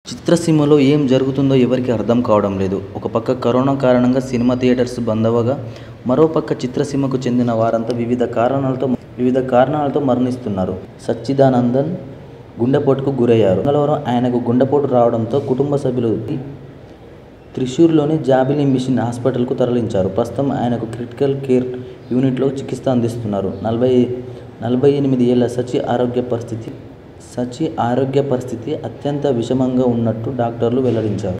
చిత్రసీమలో ఏం జరుగుతుందో ఎవరికీ అర్థం కావడం లేదు ఒక పక్క కరోనా కారణంగా సినిమా థియేటర్స్ బంద్ అవ్వగా మరో పక్క చిత్రసీమకు చెందిన వారంతా వివిధ కారణాలతో వివిధ కారణాలతో మరణిస్తున్నారు సచ్చిదానందన్ గుండెపోటుకు గురయ్యారు మంగళవారం ఆయనకు గుండెపోటు రావడంతో కుటుంబ సభ్యులు త్రిశూర్లోని జాబిలీ మిషన్ హాస్పిటల్కు తరలించారు ప్రస్తుతం ఆయనకు క్రిటికల్ కేర్ యూనిట్లో చికిత్స అందిస్తున్నారు నలభై నలభై ఎనిమిది ఏళ్ల సచి ఆరోగ్య పరిస్థితి సచి ఆరోగ్య పరిస్థితి అత్యంత విషమంగా ఉన్నట్టు డాక్టర్లు వెల్లడించారు